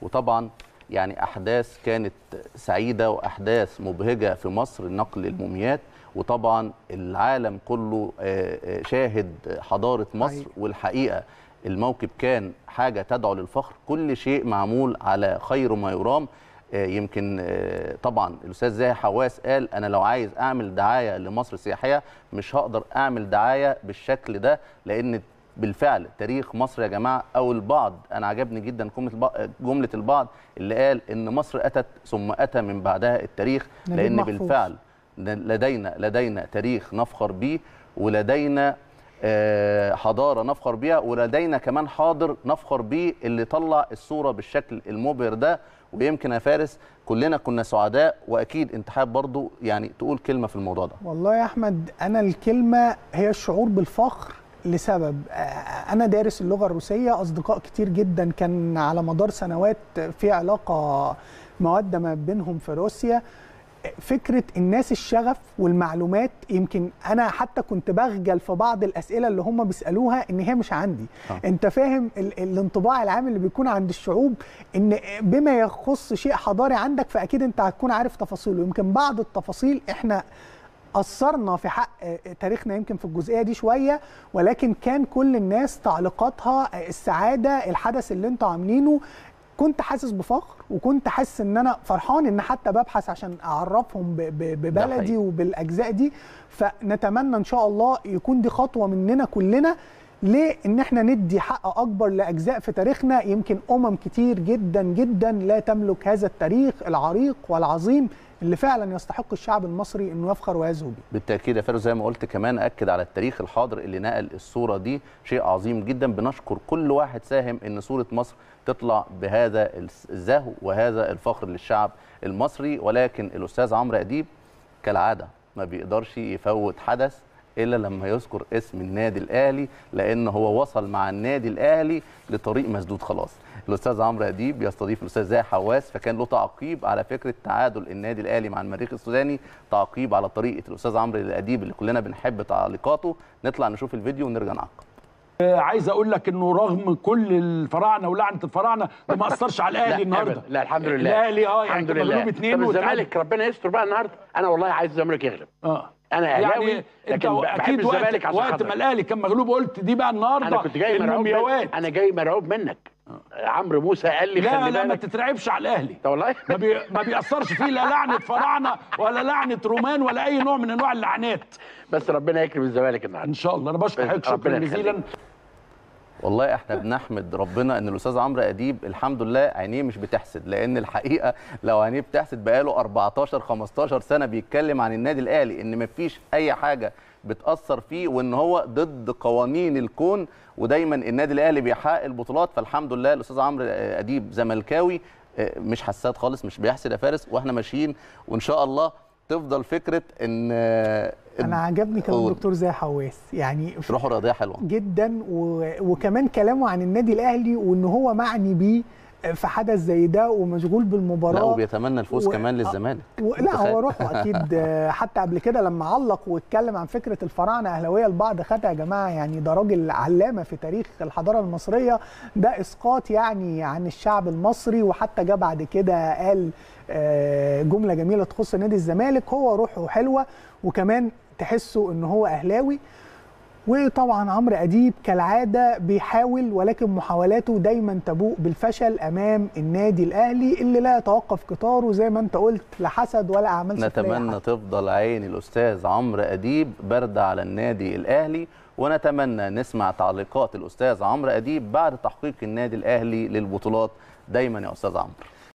وطبعا يعني احداث كانت سعيده واحداث مبهجه في مصر نقل الموميات وطبعا العالم كله آه، آه، شاهد حضاره مصر حقيقي. والحقيقه الموكب كان حاجه تدعو للفخر كل شيء معمول على خير ما يرام آه، يمكن آه، طبعا الاستاذ زاهي حواس قال انا لو عايز اعمل دعايه لمصر سياحيه مش هقدر اعمل دعايه بالشكل ده لان بالفعل تاريخ مصر يا جماعه او البعض انا عجبني جدا جمله الب- جمله البعض اللي قال ان مصر اتت ثم اتى من بعدها التاريخ نجيب لان محفوظ. بالفعل لدينا لدينا تاريخ نفخر به ولدينا آه، حضاره نفخر بيها ولدينا كمان حاضر نفخر بيه اللي طلع الصوره بالشكل المبهر ده ويمكن يا فارس كلنا كنا سعداء واكيد انت حابب برضو يعني تقول كلمه في الموضوع ده والله يا احمد انا الكلمه هي الشعور بالفخر لسبب آه، انا دارس اللغه الروسيه اصدقاء كتير جدا كان على مدار سنوات في علاقه موده ما بينهم في روسيا فكره الناس الشغف والمعلومات يمكن انا حتى كنت بخجل في بعض الاسئله اللي هم بيسالوها ان هي مش عندي آه. انت فاهم ال- الانطباع العام اللي بيكون عند الشعوب ان بما يخص شيء حضاري عندك فاكيد انت هتكون عارف تفاصيله يمكن بعض التفاصيل احنا قصرنا في حق تاريخنا يمكن في الجزئيه دي شويه ولكن كان كل الناس تعليقاتها السعاده الحدث اللي انتوا عاملينه كنت حاسس بفخر وكنت حاسس ان انا فرحان ان حتى ببحث عشان اعرفهم ب- ب- ده ببلدي حقيقي. وبالاجزاء دي فنتمنى ان شاء الله يكون دي خطوه مننا كلنا لان احنا ندي حق اكبر لاجزاء في تاريخنا يمكن امم كتير جدا جدا لا تملك هذا التاريخ العريق والعظيم اللي فعلا يستحق الشعب المصري انه يفخر ويزهو بيه بالتاكيد يا فارس زي ما قلت كمان اكد على التاريخ الحاضر اللي نقل الصوره دي شيء عظيم جدا بنشكر كل واحد ساهم ان صوره مصر تطلع بهذا الزهو وهذا الفخر للشعب المصري ولكن الاستاذ عمرو اديب كالعاده ما بيقدرش يفوت حدث الا لما يذكر اسم النادي الاهلي لان هو وصل مع النادي الاهلي لطريق مسدود خلاص الاستاذ عمرو اديب يستضيف الاستاذ زاهي حواس فكان له تعقيب على فكره تعادل النادي الاهلي مع المريخ السوداني تعقيب على طريقه الاستاذ عمرو الاديب اللي كلنا بنحب تعليقاته نطلع نشوف الفيديو ونرجع نعقب عايز اقول لك انه رغم كل الفراعنه ولعنه الفراعنه ده ما اثرش على الاهلي لا النهارده أبدا. لا الحمد لله الاهلي اه يعني الحمد كان لله مغلوب اتنين طب وتعادل. الزمالك ربنا يستر بقى النهارده انا والله عايز الزمالك يغلب اه انا اهلاوي يعني انت لكن بحب اكيد الزمالك وقت, عشان وقت خاطر ما الاهلي كان مغلوب قلت دي بقى النهارده انا كنت جاي مرعوب المومياوات منك. انا جاي مرعوب منك عمرو موسى قال لي لا خلي لا ما بالك تترعبش على الاهلي ده والله ما, بي... ما بيأثرش فيه لا لعنه فراعنه ولا لعنه رومان ولا اي نوع من انواع اللعنات بس ربنا يكرم الزمالك النهارده ان شاء الله انا بشكر حضرتك شكرا ربنا جزيلا يخليك. والله احنا بنحمد ربنا ان الاستاذ عمرو اديب الحمد لله عينيه مش بتحسد لان الحقيقه لو عينيه بتحسد بقاله 14 15 سنه بيتكلم عن النادي الاهلي ان مفيش اي حاجه بتاثر فيه وان هو ضد قوانين الكون ودايما النادي الاهلي بيحقق البطولات فالحمد لله الاستاذ عمرو اديب زملكاوي اه، مش حساد خالص مش بيحسد يا فارس واحنا ماشيين وان شاء الله تفضل فكره ان اه، انا عجبني كلام قول. الدكتور زاهي حواس يعني روحه رياضيه حلوه جدا و... وكمان كلامه عن النادي الاهلي وان هو معني بيه في حدث زي ده ومشغول بالمباراه لا وبيتمنى الفوز و- كمان للزمالك و... لا تخيل. هو روحه اكيد آه، حتى قبل كده لما علق واتكلم عن فكره الفراعنه اهلاويه البعض خدها يا جماعه يعني ده راجل علامه في تاريخ الحضاره المصريه ده اسقاط يعني عن الشعب المصري وحتى جه بعد كده قال آه، جمله جميله تخص نادي الزمالك هو روحه حلوه وكمان تحسه ان هو اهلاوي وطبعا عمرو اديب كالعاده بيحاول ولكن محاولاته دايما تبوء بالفشل امام النادي الاهلي اللي لا يتوقف قطاره زي ما انت قلت لا حسد ولا اعمال سفلية نتمنى حتى. تفضل عين الاستاذ عمرو اديب بارده على النادي الاهلي ونتمنى نسمع تعليقات الاستاذ عمرو اديب بعد تحقيق النادي الاهلي للبطولات دايما يا استاذ عمرو